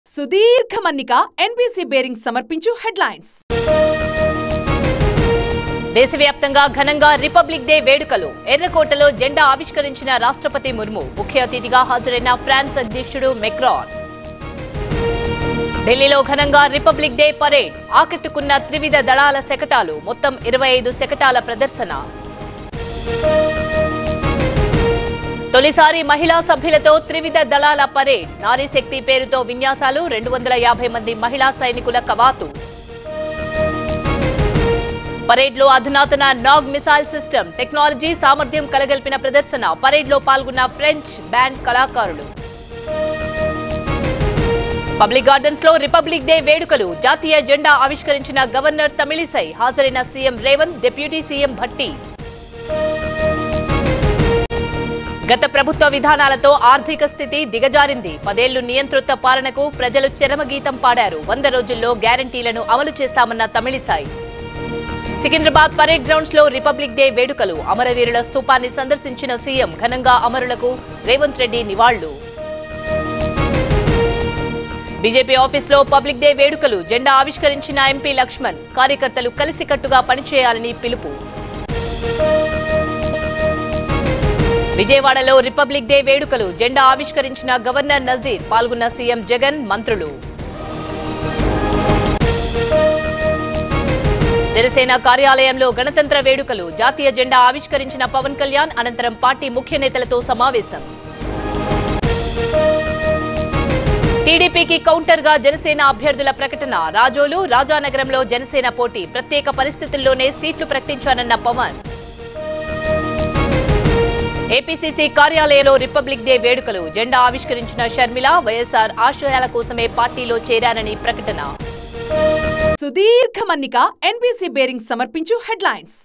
సుదీర్ఘ మన్నిక NBC bearing సమర్పించు హెడ్లైన్స్ దేశవ్యాప్తంగా ఘనంగా రిపబ్లిక్ డే వేడుకలు ఎర్రకోటలో జెండా ఆవిష్కరించిన రాష్ట్రపతి ముర్ము ముఖ్య అతిథిగా హాజరైన ఫ్రాన్స్ అధ్యక్షుడు మెక్రాన్ ఢిల్లీలో ఘనంగా రిపబ్లిక్ డే పరేడ్ ఆకట్టుకున్న త్రివిధ దళాల శకటాలు మొత్తం ఇరవై ఐదు శకటాల ప్రదర్శన తొలిసారి మహిళా సభ్యులతో త్రివిధ దళాల పరేడ్ నారీ శక్తి పేరుతో విన్యాసాలు రెండు వందల యాభై మంది మహిళా సైనికుల కవాతు పరేడ్ లో అధునాతన నాగ్ మిసైల్ సిస్టమ్ టెక్నాలజీ సామర్థ్యం కలగల్పిన ప్రదర్శన పరేడ్ లో పాల్గొన్న ఫ్రెంచ్ బ్యాండ్ కళాకారులు పబ్లిక్ గార్డెన్స్ లో రిపబ్లిక్ డే వేడుకలు జాతీయ జెండా ఆవిష్కరించిన గవర్నర్ తమిళిసై హాజరైన CM Revanth deputy CM Bhatti గత ప్రభుత్వ విధానాలతో ఆర్థిక స్థితి దిగజారింది పదేళ్లు నియంతృత్వ పాలనకు ప్రజలు చరమగీతం పాడారు వంద రోజుల్లో గ్యారంటీలను అమలు చేస్తామన్న తమిళిసాయి సికింద్రాబాద్ పరేడ్ గ్రౌండ్స్ లో రిపబ్లిక్ డే వేడుకలు అమరవీరుల స్తూపాన్ని సందర్శించిన సీఎం ఘనంగా అమరులకు రేవంత్ రెడ్డి నివాళులు బీజేపీ ఆఫీస్ లో పబ్లిక్ డే వేడుకలు జెండా ఆవిష్కరించిన ఎంపీ లక్ష్మణ్ కార్యకర్తలు కలిసికట్టుగా పనిచేయాలని పిలుపు విజయవాడలో రిపబ్లిక్ డే వేడుకలు జెండా ఆవిష్కరించిన గవర్నర్ నజీర్ పాల్గొన్న సీఎం జగన్ మంత్రులు జనసేన కార్యాలయంలో గణతంత్ర వేడుకలు జాతీయ జెండా ఆవిష్కరించిన పవన్ కళ్యాణ్ అనంతరం పార్టీ ముఖ్య నేతలతో సమావేశం టీడీపీకి కౌంటర్ గా జనసేన అభ్యర్థుల ప్రకటన రాజోలు రాజానగరంలో జనసేన పోటీ ప్రత్యేక పరిస్థితుల్లోనే సీట్లు ప్రకటించానన్న పవన్ ఏపీసీసీ కార్యాలయంలో రిపబ్లిక్ డే వేడుకలు జెండా ఆవిష్కరించిన షర్మిల వైఎస్ఆర్ ఆశయాల కోసమే పార్టీలో చేరానని ప్రకటన సుదీర్ఘ మన్నిక ఎన్బీసీ బేరింగ్ సమర్పించు హెడ్లైన్స్